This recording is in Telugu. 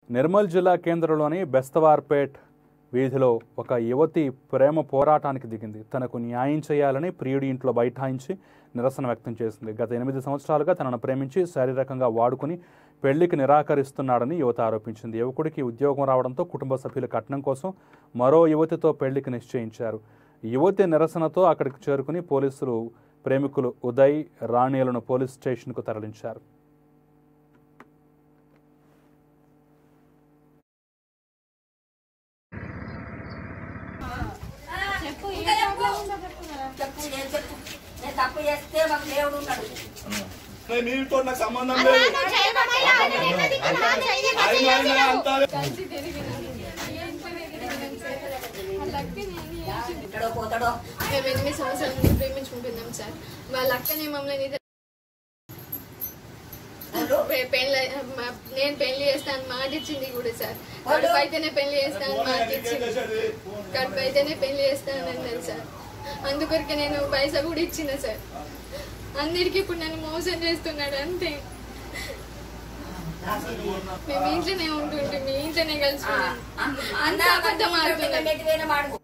నిర్మల్ జిల్లా కేంద్రంలోని బెస్తవార్పేట్ వీధిలో ఒక యువతి ప్రేమ పోరాటానికి దిగింది తనకు న్యాయం చేయాలని ప్రియుడి ఇంట్లో బైఠాయించి నిరసన వ్యక్తం చేసింది గత ఎనిమిది సంవత్సరాలుగా తనను ప్రేమించి శారీరకంగా వాడుకుని పెళ్లికి నిరాకరిస్తున్నాడని యువత ఆరోపించింది యువకుడికి ఉద్యోగం రావడంతో కుటుంబ సభ్యుల కట్నం కోసం మరో యువతితో పెళ్లికి నిశ్చయించారు యువతి నిరసనతో అక్కడికి చేరుకుని పోలీసులు ప్రేమికులు ఉదయ్ రాణిలను పోలీస్ స్టేషన్కు తరలించారు చెప్పు ఏం చెప్పు నేను తప్పు చేస్తే మాకు దేవుడు ఉన్నాడు నేను నీతో నాకు సంబంధం లేదు ఆయన ఆయన అంతా ఎక్కడో పోతాడో మేము ఎనిమిది సంవత్సరాల నుండి ప్రేమించుకుంటున్నాం సార్ వాళ్ళ అక్కనే మమ్మల్ని ఇద్దరు పె- పెళ్ళి మా- నేను పెళ్లి చేస్తాను మాట ఇచ్చింది కూడా సార్ కడుపు అయితేనే పెళ్లి చేస్తాను మాట ఇచ్చింది కడుపు అయితేనే పెళ్లి చేస్తాను అన్నది సార్ అందుకొరకు నేను పైసా కూడా ఇచ్చిన సార్ అందరికి ఇప్పుడు నన్ను మోసం చేస్తున్నాడు అంతే మేము ఇంట్లోనే ఉంటుంటే మీ ఇంట్లోనే కలిసి అన్న అంత అబద్ధం ఆడుతున్నాడు నెట్టి వేరే మాడు